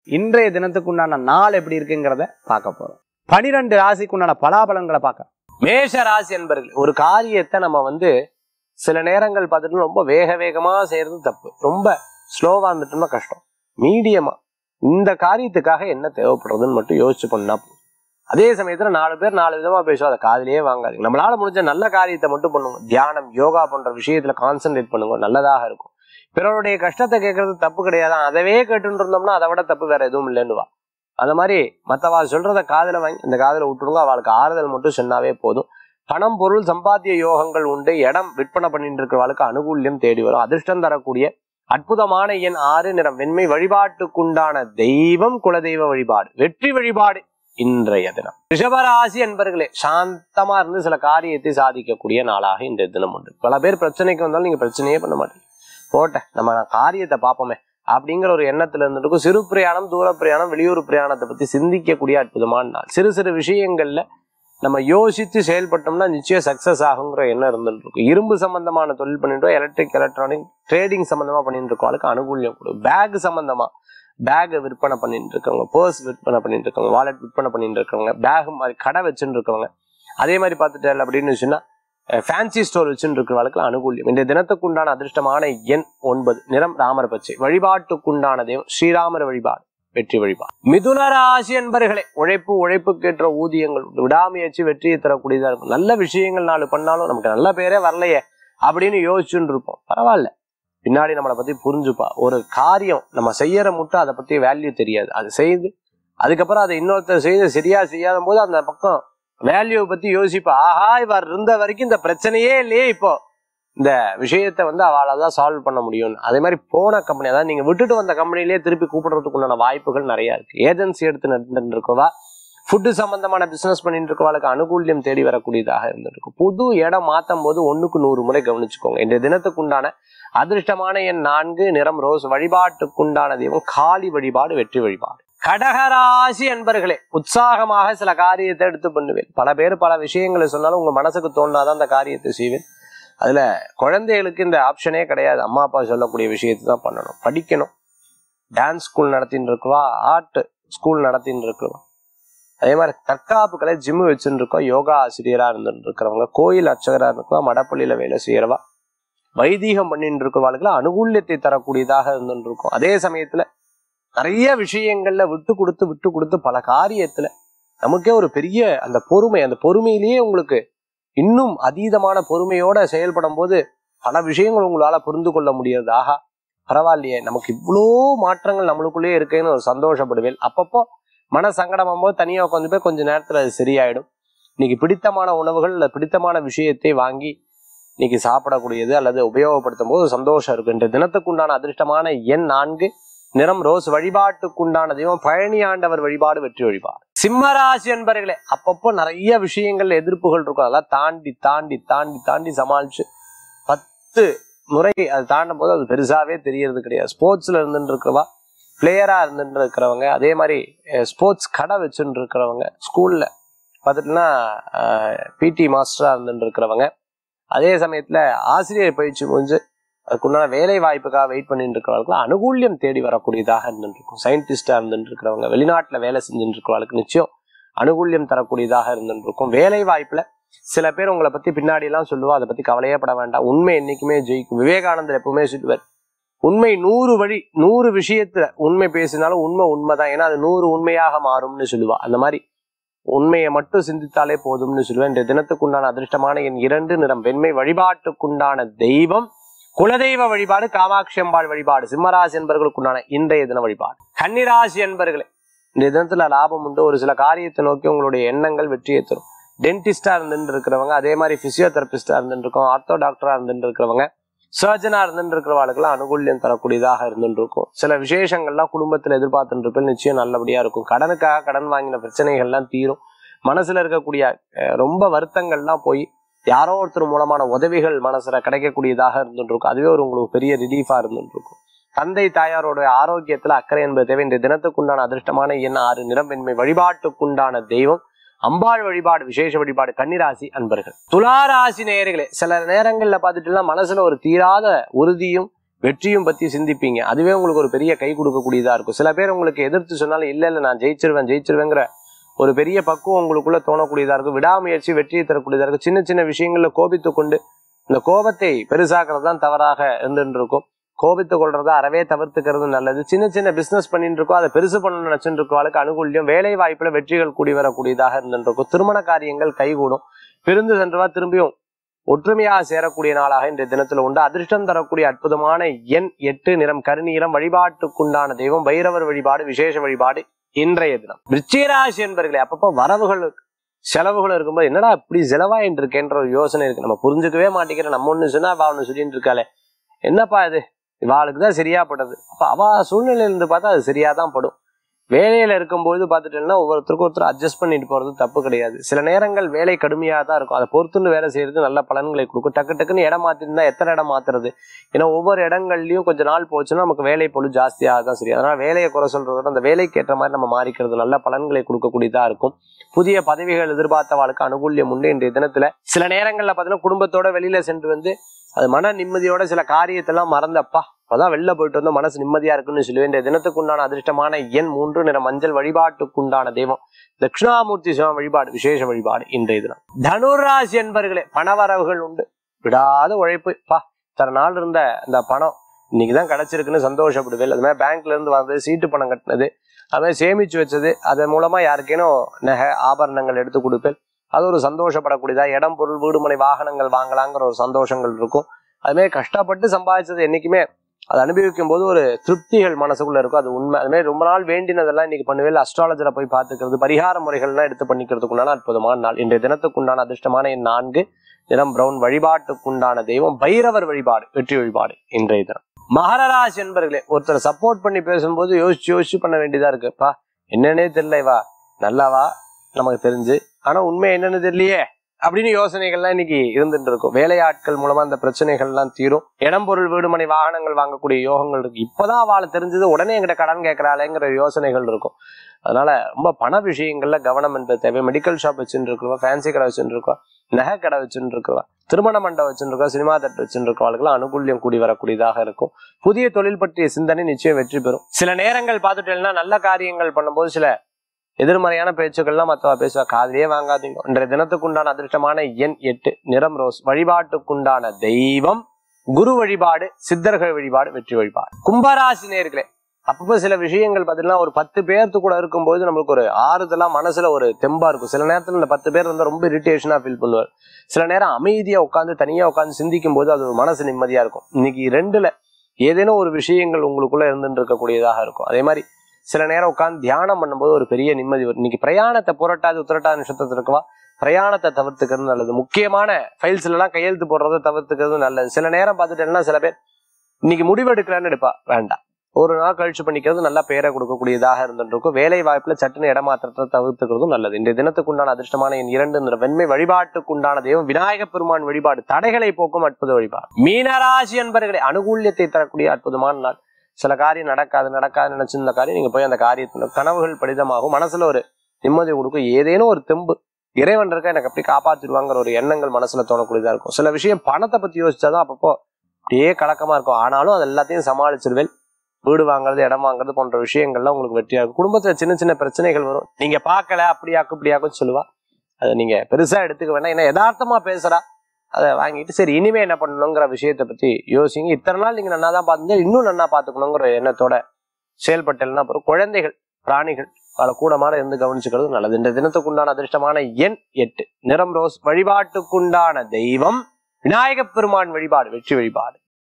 இன்றைய தினத்துக்கு உண்டான நாள் எப்படி இருக்குங்கிறத பார்க்க போறோம் பனிரெண்டு ராசிக்கு உண்டான பலாபலன்களை பார்க்க மேஷ ராசி என்பர்கள் ஒரு காரியத்தை நம்ம வந்து சில நேரங்கள் பார்த்துட்டு ரொம்ப வேக வேகமா செய்யறது தப்பு ரொம்ப ஸ்லோவா இருந்துட்டோம்னா கஷ்டம் மீடியமா இந்த காரியத்துக்காக என்ன தேவைப்படுறதுன்னு மட்டும் யோசிச்சு பண்ணா போதும். அதே சமயத்துல நாலு பேர் நாலு விதமா பேசுவோம் அதை காதுலயே வாங்காதீங்க நம்மளால முடிஞ்ச நல்ல காரியத்தை மட்டும் பண்ணுங்க தியானம் யோகா போன்ற விஷயத்துல கான்சென்ட்ரேட் பண்ணுங்க நல்லதாக இருக்கும் பிறருடைய கஷ்டத்தை கேட்கறது தப்பு கிடையாது அதவே கேட்டுட்டு இருந்தோம்னா அதை விட தப்பு வேற எதுவும் இல்லைன்னுவா அந்த மாதிரி மத்தவா சொல்றத காதுல வாங்கி இந்த காதுல விட்டுருங்க அவளுக்கு ஆறுதல் மட்டும் சொன்னாவே போதும் பணம் பொருள் சம்பாத்திய யோகங்கள் உண்டு இடம் விற்பனை பண்ணிட்டு இருக்கிறவளுக்கு அனுகூல்யம் தேடி வரும் அதிர்ஷ்டம் தரக்கூடிய அற்புதமான எண் ஆறு நிறம் வெண்மை வழிபாட்டுக்குண்டான தெய்வம் குலதெய்வ வழிபாடு வெற்றி வழிபாடு இன்றைய தினம் ரிஷபராசி என்பர்களே சாந்தமா இருந்து சில காரியத்தை சாதிக்கக்கூடிய நாளாக இன்றைய தினம் உண்டு பல பேர் பிரச்சனைக்கு வந்தாலும் நீங்க பிரச்சனையே பண்ண மாட்டீங்க போட்ட நம்ம காரியத்தை பார்ப்போமே அப்படிங்கிற ஒரு எண்ணத்துல இருந்துட்டு சிறு பிரயாணம் தூர பிரயாணம் வெளியூர் பிரயாணத்தை பத்தி சிந்திக்கக்கூடிய அற்புதமான நாள் சிறு சிறு விஷயங்கள்ல நம்ம யோசித்து செயல்பட்டோம்னா நிச்சயம் சக்சஸ் ஆகுங்கிற எண்ணம் இருந்துட்டு இருக்கும் இரும்பு சம்பந்தமான தொழில் பண்ணிட்டு எலக்ட்ரிக் எலக்ட்ரானிக் ட்ரேடிங் சம்பந்தமா பண்ணிட்டு இருக்கவங்களுக்கு அனுகூல்யம் கொடுக்கும் பேக் சம்பந்தமா பேக் விற்பனை பண்ணிட்டு இருக்கவங்க பர்ஸ் விற்பனை பண்ணிட்டு இருக்கவங்க வாலெட் விற்பனை பண்ணிட்டு இருக்கவங்க பேக் மாதிரி கடை வச்சுட்டு இருக்கவங்க அதே மாதிரி பார்த்துட்டு அப்படின்னு சொன்னா ஃபேன்சி ஸ்டோர் வச்சுட்டு இருக்கிறவங்களுக்கு அனுகூல்யம் இந்த தினத்துக்குண்டான அதிர்ஷ்டமான எண் ஒன்பது நிறம் ராமர் பச்சை வழிபாட்டுக்குண்டான தெய்வம் ஸ்ரீராமர் வழிபாடு வெற்றி வழிபாடு மிதுன ராசி என்பர்களே உழைப்பு உழைப்புக்கேற்ற ஊதியங்கள் உண்டு. விடாமுயற்சி வெற்றியை தரக்கூடியதா இருக்கும் நல்ல விஷயங்கள் நாலு பண்ணாலும் நமக்கு நல்ல பேரே வரலையே அப்படின்னு யோசிச்சுட்டு இருப்போம் பரவாயில்ல பின்னாடி நம்மளை பத்தி புரிஞ்சுப்பா ஒரு காரியம் நம்ம செய்யற மட்டும் அதை பத்தி வேல்யூ தெரியாது அது செய்து அதுக்கப்புறம் அதை இன்னொருத்தர் செய்து சரியா செய்யாத போது அந்த பக்கம் வேல்யூவை பத்தி யோசிப்பா ஆஹா இவர் இருந்த வரைக்கும் இந்த பிரச்சனையே இல்லையே இப்போ இந்த விஷயத்தை வந்து அவளால் தான் சால்வ் பண்ண முடியும் அதே மாதிரி போன கம்பெனி அதாவது நீங்க விட்டுட்டு வந்த கம்பெனிலேயே திருப்பி கூப்பிடுறதுக்குண்டான வாய்ப்புகள் நிறைய இருக்கு ஏஜென்சி எடுத்து நடந்துட்டு இருக்கவா ஃபுட்டு சம்பந்தமான பிசினஸ் பண்ணிட்டு இருக்கவாளுக்கு அனுகூல்யம் தேடி வரக்கூடியதாக இருந்திருக்கும் புது இடம் மாத்தும் போது ஒண்ணுக்கு நூறு முறை கவனிச்சுக்கோங்க இந்த தினத்துக்குண்டான அதிர்ஷ்டமான எண் நான்கு நிறம் ரோஸ் வழிபாட்டுக்குண்டான தெய்வம் காளி வழிபாடு வெற்றி வழிபாடு கடகராசி என்பர்களே உற்சாகமாக சில காரியத்தை எடுத்து பண்ணுவேன் பல பேர் பல விஷயங்களை சொன்னாலும் உங்க மனசுக்கு தோணாதான் அந்த காரியத்தை செய்வேன் அதுல குழந்தைகளுக்கு இந்த ஆப்ஷனே கிடையாது அம்மா அப்பா சொல்லக்கூடிய விஷயத்தை தான் பண்ணணும் படிக்கணும் டான்ஸ் ஸ்கூல் நடத்தின்னு இருக்கவா ஆர்ட் ஸ்கூல் நடத்தின்னு இருக்கவா அதே மாதிரி தற்காப்பு கலை ஜிம்மு வச்சுட்டு இருக்கோம் யோகா ஆசிரியரா இருந்துட்டு இருக்கிறவங்க கோயில் அர்ச்சகரா இருக்கவா மடப்பள்ளியில வேலை செய்யறவா வைதீகம் பண்ணிட்டு இருக்கிறவாளுக்கு அனுகூல்யத்தை தரக்கூடியதாக இருந்துட்டு இருக்கும் அதே சமயத்துல நிறைய விஷயங்கள்ல விட்டு கொடுத்து விட்டு கொடுத்து பல காரியத்துல நமக்கே ஒரு பெரிய அந்த பொறுமை அந்த பொறுமையிலேயே உங்களுக்கு இன்னும் அதீதமான பொறுமையோட செயல்படும் போது பல விஷயங்கள் உங்களால புரிந்து கொள்ள முடியாது ஆஹா பரவாயில்லையே நமக்கு இவ்வளோ மாற்றங்கள் நம்மளுக்குள்ளேயே இருக்குன்னு ஒரு சந்தோஷப்படுவேன் அப்பப்போ மன சங்கடமும் போது தனியா உட்காந்து போய் கொஞ்ச நேரத்துல அது சரியாயிடும் இன்னைக்கு பிடித்தமான உணவுகள் இல்ல பிடித்தமான விஷயத்தை வாங்கி இன்னைக்கு சாப்பிடக்கூடியது அல்லது உபயோகப்படுத்தும் போது சந்தோஷம் இருக்கு இன்று தினத்துக்குண்டான அதிர்ஷ்டமான எண் நான்கு நிறம் ரோஸ் வழிபாட்டுக்குண்டான தெய்வம் பழனி ஆண்டவர் வழிபாடு வெற்றி வழிபாடு சிம்மராசி என்பர்களே அப்பப்போ நிறைய விஷயங்கள் எதிர்ப்புகள் இருக்கும் அதெல்லாம் தாண்டி தாண்டி தாண்டி தாண்டி சமாளிச்சு பத்து முறை அது தாண்டும் போது அது பெருசாவே தெரியறது கிடையாது ஸ்போர்ட்ஸ்ல இருந்துட்டு இருக்கிறவா பிளேயரா இருந்துட்டு இருக்கிறவங்க அதே மாதிரி ஸ்போர்ட்ஸ் கடை வச்சுட்டு இருக்கிறவங்க ஸ்கூல்ல பார்த்துட்டுனா பிடி மாஸ்டரா இருந்துட்டு இருக்கிறவங்க அதே சமயத்துல ஆசிரியர் பயிற்சி முடிஞ்சு அதுக்குண்டான வேலை வாய்ப்புக்காக வெயிட் பண்ணிட்டு இருக்கிறவங்களுக்கு அனுகூல்யம் தேடி வரக்கூடியதாக இருந்துட்டு இருக்கும் சயின்டிஸ்டா இருந்துட்டு இருக்கிறவங்க வெளிநாட்டுல வேலை செஞ்சுட்டு இருக்கிறவங்களுக்கு நிச்சயம் அனுகூல்யம் தரக்கூடியதாக இருந்துட்டு இருக்கும் வேலை வாய்ப்புல சில பேர் உங்களை பத்தி பின்னாடி எல்லாம் சொல்லுவா அதை பத்தி கவலையே பட வேண்டாம் உண்மை என்னைக்குமே ஜெயிக்கும் விவேகானந்தர் எப்பவுமே சொல்லுவார் உண்மை நூறு வழி நூறு விஷயத்துல உண்மை பேசினாலும் உண்மை உண்மைதான் ஏன்னா அது நூறு உண்மையாக மாறும்னு சொல்லுவா அந்த மாதிரி உண்மையை மட்டும் சிந்தித்தாலே போதும்னு சொல்லுவேன் இந்த தினத்துக்குண்டான அதிர்ஷ்டமான என் இரண்டு நிறம் வெண்மை வழிபாட்டுக்குண்டான தெய்வம் குலதெய்வ வழிபாடு காமாட்சி அம்பாள் வழிபாடு சிம்மராசி என்பவர்களுக்குண்டான இன்றைய தின வழிபாடு கன்னிராசி என்பர்களே இந்த தினத்துல லாபம் உண்டு ஒரு சில காரியத்தை நோக்கி உங்களுடைய எண்ணங்கள் வெற்றியை தரும் டென்டிஸ்டா இருந்துட்டு இருக்கிறவங்க அதே மாதிரி பிசியோதெரபிஸ்டா இருந்துட்டு இருக்கோம் ஆர்த்தோ டாக்டரா இருந்துட்டு இருக்கிறவங்க சர்ஜனா இருந்துட்டு இருக்கிறவர்களுக்கெல்லாம் அனுகூல்யம் தரக்கூடியதாக இருந்துட்டு இருக்கும் சில விசேஷங்கள்லாம் குடும்பத்துல எதிர்பார்த்துட்டு இருப்பேன் நிச்சயம் நல்லபடியா இருக்கும் கடனுக்காக கடன் வாங்கின பிரச்சனைகள்லாம் தீரும் மனசுல இருக்கக்கூடிய அஹ், ரொம்ப வருத்தங்கள்லாம் போய் யாரோ ஒருத்தர் மூலமான உதவிகள் மனசுல கிடைக்கக்கூடியதாக இருந்துட்டு இருக்கும் அதுவே ஒரு உங்களுக்கு பெரிய ரிலீஃபா இருந்துட்டு இருக்கும் தந்தை தாயாரோட ஆரோக்கியத்துல அக்கறை என்பது தேவை இந்த தினத்துக்குண்டான அதிர்ஷ்டமான எண் ஆறு நிறம் வெண்மை வழிபாட்டுக்குண்டான தெய்வம் அம்பாள் வழிபாடு விசேஷ வழிபாடு கன்னிராசி அன்பர்கள் துளாராசி நேயர்களே சில நேரங்கள்ல பார்த்துட்டுலாம் மனசுல ஒரு தீராத உறுதியும் வெற்றியும் பத்தி சிந்திப்பீங்க அதுவே உங்களுக்கு ஒரு பெரிய கை கொடுக்கக்கூடியதா இருக்கும் சில பேர் உங்களுக்கு எதிர்த்து சொன்னாலும் இல்ல இல்ல நான் ஜெயிச்சிருவேன் ஜெயிச்சிருவேங்கிற ஒரு பெரிய பக்குவம் உங்களுக்குள்ள தோணக்கூடியதா இருக்கும் விடாமுயற்சி வெற்றியை தரக்கூடியதா இருக்கும் சின்ன சின்ன விஷயங்கள்ல கோபித்து கொண்டு இந்த கோபத்தை பெருசாக்குறது தான் தவறாக இருந்துட்டு இருக்கும் கோபித்து கொள்றதா அறவே தவிர்த்துக்கிறது நல்லது சின்ன சின்ன பிசினஸ் பண்ணிட்டு இருக்கோம் அதை பெருசு பண்ணணும்னு நினைச்சுட்டு இருக்கவளுக்கு அனுகூல்யம் வேலை வாய்ப்புல வெற்றிகள் கூடி வரக்கூடியதாக இருந்துட்டு இருக்கும் திருமண காரியங்கள் கைகூடும் பிரிந்து சென்றவா திரும்பியும் ஒற்றுமையாக சேரக்கூடிய நாளாக இன்றைய தினத்துல உண்டு அதிர்ஷ்டம் தரக்கூடிய அற்புதமான எண் எட்டு நிறம் கருநீரம் வழிபாட்டுக்குண்டான தெய்வம் பைரவர் வழிபாடு விசேஷ வழிபாடு இன்றைய தினம் விருச்சிகராசி என்பர்களே அப்பப்போ வரவுகள் செலவுகள் இருக்கும்போது என்னடா இப்படி செலவாயின்னு இருக்கேன்ற ஒரு யோசனை இருக்கு நம்ம புரிஞ்சுக்கவே மாட்டேங்கிற நம்ம ஒண்ணு சொன்னா அவ ஒண்ணு சொல்லிட்டு இருக்காளே என்னப்பா இது இவாளுக்கு தான் சரியா படுது அப்ப அவ சூழ்நிலையில இருந்து பார்த்தா அது சரியா தான் படும் வேலையில இருக்கும்போது பார்த்துட்டேன்னா ஒவ்வொருத்தருக்கும் ஒருத்தர் அட்ஜஸ்ட் பண்ணிட்டு போறது தப்பு கிடையாது சில நேரங்கள் வேலை கடுமையாக தான் இருக்கும் அதை பொறுத்துன்னு வேலை செய்யறது நல்ல பலன்களை கொடுக்கும் டக்கு டக்குன்னு இடம் மாத்திருந்தா எத்தனை இடம் மாத்துறது ஏன்னா ஒவ்வொரு இடங்கள்லயும் கொஞ்ச நாள் போச்சுன்னா நமக்கு வேலை பொழு ஜாஸ்தியாக தான் சரி அதனால வேலையை குறை சொல்றத விட அந்த வேலைக்கு ஏற்ற மாதிரி நம்ம மாறிக்கிறது நல்ல பலன்களை கொடுக்கக்கூடியதா இருக்கும் புதிய பதவிகள் எதிர்பார்த்தவாளுக்கு அனுகூல்யம் உண்டு இன்றைய தினத்துல சில நேரங்கள்ல பார்த்தீங்கன்னா குடும்பத்தோட வெளியில சென்று வந்து அது மன நிம்மதியோட சில காரியத்தெல்லாம் மறந்தப்பா அப்பதான் வெளில போயிட்டு வந்து மனசு நிம்மதியா இருக்குன்னு சொல்லுவேன் இந்த தினத்துக்குண்டான அதிர்ஷ்டமான எண் மூன்று நிற மஞ்சள் வழிபாட்டுக்குண்டான தெய்வம் தட்சிணாமூர்த்தி சிவம் வழிபாடு விசேஷ வழிபாடு இன்றைய தினம் தனுராசி என்பர்களே பணவரவுகள் உண்டு விடாத உழைப்பு பா இத்தனை நாள் இருந்த இந்த பணம் இன்னைக்குதான் கிடைச்சிருக்குன்னு சந்தோஷப்படுவேன் அது மாதிரி பேங்க்ல இருந்து வந்தது சீட்டு பணம் கட்டினது அது மாதிரி சேமிச்சு வச்சது அதன் மூலமா யாருக்கேனும் நகை ஆபரணங்கள் எடுத்து கொடுப்பேன் அது ஒரு சந்தோஷப்படக்கூடியதா இடம் பொருள் வீடுமனை வாகனங்கள் வாங்கலாங்கிற ஒரு சந்தோஷங்கள் இருக்கும் அது மாதிரி கஷ்டப்பட்டு சம்பாதிச்சது என்னைக்குமே அதை அனுபவிக்கும் போது ஒரு திருப்திகள் மனசுக்குள்ள இருக்கும் அது உண்மை அது மாதிரி ரொம்ப நாள் வேண்டினதெல்லாம் இன்னைக்கு பண்ணுவேன் அஸ்ட்ராலஜரை போய் பார்த்துக்கிறது பரிகார முறைகள்லாம் எடுத்து பண்ணிக்கிறதுக்குண்டான அற்புதமான நாள் இன்றைய தினத்துக்குண்டான அதிர்ஷ்டமான எண் நான்கு நிறம் பிரவுன் வழிபாட்டுக்குண்டான தெய்வம் பைரவர் வழிபாடு வெற்றி வழிபாடு இன்றைய தினம் மகர ராசி என்பர்களே ஒருத்தர் சப்போர்ட் பண்ணி பேசும்போது யோசிச்சு யோசிச்சு பண்ண வேண்டியதா இருக்குப்பா என்னன்னே தெரியல இவா நல்லாவா நமக்கு தெரிஞ்சு ஆனா உண்மை என்னன்னு தெரியலையே அப்படின்னு யோசனைகள்லாம் இன்னைக்கு இருந்துட்டு இருக்கும் வேலையாட்கள் மூலமா அந்த பிரச்சனைகள்லாம் தீரும் இடம் பொருள் வீடுமனை வாகனங்கள் வாங்கக்கூடிய யோகங்கள் இருக்கு இப்பதான் அவளை தெரிஞ்சது உடனே எங்கிட்ட கடன் கேட்கறாளேங்கிற யோசனைகள் இருக்கும் அதனால ரொம்ப பண விஷயங்கள்ல கவனம் என்பது தேவை மெடிக்கல் ஷாப் வச்சுட்டு இருக்கிறவா ஃபேன்சி கடை வச்சுட்டு இருக்கா நகை கடை வச்சுட்டு இருக்கிறவா திருமண மண்டபம் வச்சுட்டு இருக்கா சினிமா தட்டு வச்சுட்டு இருக்கவர்களுக்கு அனுகூல்யம் கூடி வரக்கூடியதாக இருக்கும் புதிய தொழில் பற்றிய சிந்தனை நிச்சயம் வெற்றி பெறும் சில நேரங்கள் பார்த்துட்டேன்னா நல்ல காரியங்கள் பண்ணும்போது சில எதிர்மறையான பேச்சுக்கள்லாம் மற்றவ பேசுவா காதலியே வாங்காதீங்க இன்றைய தினத்துக்குண்டான அதிர்ஷ்டமான எண் எட்டு நிறம் ரோஸ் வழிபாட்டுக்குண்டான தெய்வம் குரு வழிபாடு சித்தர்கள் வழிபாடு வெற்றி வழிபாடு கும்பராசி நேர்களே அப்பப்போ சில விஷயங்கள் பார்த்தீங்கன்னா ஒரு பத்து பேர்த்து கூட இருக்கும்போது நம்மளுக்கு ஒரு ஆறுதலா மனசுல ஒரு தெம்பா இருக்கும் சில நேரத்துல இந்த பத்து பேர் இருந்தா ரொம்ப இரிட்டேஷனா ஃபீல் பண்ணுவார் சில நேரம் அமைதியா உட்காந்து தனியா உட்காந்து சிந்திக்கும் போது அது ஒரு மனசு நிம்மதியா இருக்கும் இன்னைக்கு ரெண்டுல ஏதேனும் ஒரு விஷயங்கள் உங்களுக்குள்ள இருந்துட்டு இருக்கக்கூடியதாக இருக்கும் அதே மாதிரி சில நேரம் உட்காந்து தியானம் பண்ணும்போது ஒரு பெரிய நிம்மதி வரும் இன்னைக்கு பிரயாணத்தை புரட்டாது உத்திரட்டாது நட்சத்திரத்தில் இருக்கவா பிரயாணத்தை தவிர்த்துக்கிறது நல்லது முக்கியமான ஃபைல்ஸ்ல எல்லாம் கையெழுத்து போடுறதை தவிர்த்துக்கிறது நல்லது சில நேரம் பார்த்துட்டேன்னா சில பேர் இன்னைக்கு முடிவெடுக்கலான்னு எடுப்பா வேண்டாம் ஒரு நாள் கழிச்சு பண்ணிக்கிறது நல்லா பேரை கொடுக்கக்கூடியதாக இருந்துருக்கும் வேலை வாய்ப்புல சட்டுன்னு இடமாற்றத்தை தவிர்த்துக்கிறதும் நல்லது இந்த தினத்துக்குண்டான அதிர்ஷ்டமான என் இரண்டு நிற வெண்மை வழிபாட்டுக்குண்டான தெய்வம் விநாயக பெருமான் வழிபாடு தடைகளை போக்கும் அற்புத வழிபாடு மீனராசி என்பர்களை அனுகூல்யத்தை தரக்கூடிய அற்புதமான நாள் சில காரியம் நடக்காது நடக்காது நினைச்சிருந்த காரியம் நீங்க போய் அந்த காரியத்துல கனவுகள் படிதமாகும் மனசுல ஒரு நிம்மதி கொடுக்கும் ஏதேனும் ஒரு தெம்பு இறைவன் இருக்க எனக்கு அப்படி காப்பாத்திடுவாங்கிற ஒரு எண்ணங்கள் மனசுல தோணக்கூடியதா இருக்கும் சில விஷயம் பணத்தை பத்தி யோசிச்சாதான் அப்பப்போ அப்படியே கலக்கமா இருக்கும் ஆனாலும் அது எல்லாத்தையும் சமாளிச்சிருவேன் வீடு வாங்குறது இடம் வாங்குறது போன்ற விஷயங்கள்லாம் உங்களுக்கு வெற்றியா இருக்கும் குடும்பத்துல சின்ன சின்ன பிரச்சனைகள் வரும் நீங்க பார்க்கல அப்படியாக்கு இப்படியாக்கும் சொல்லுவா அதை நீங்க பெருசா எடுத்துக்க வேண்டாம் ஏன்னா யதார்த்தமா பேசுறா அதை வாங்கிட்டு சரி இனிமே என்ன பண்ணணுங்கிற விஷயத்தை பத்தி யோசிங்க இத்தனை நாள் நீங்க நல்லா தான் பார்த்துங்க இன்னும் நல்லா பார்த்துக்கணுங்கிற எண்ணத்தோட செயல்பட்டேன்னா அப்புறம் குழந்தைகள் பிராணிகள் அவளை கூடமாட இருந்து கவனிச்சுக்கிறது நல்லது இந்த தினத்துக்குண்டான அதிர்ஷ்டமான எண் எட்டு நிறம் ரோஸ் வழிபாட்டுக்குண்டான தெய்வம் விநாயகப் பெருமான் வழிபாடு வெற்றி வழிபாடு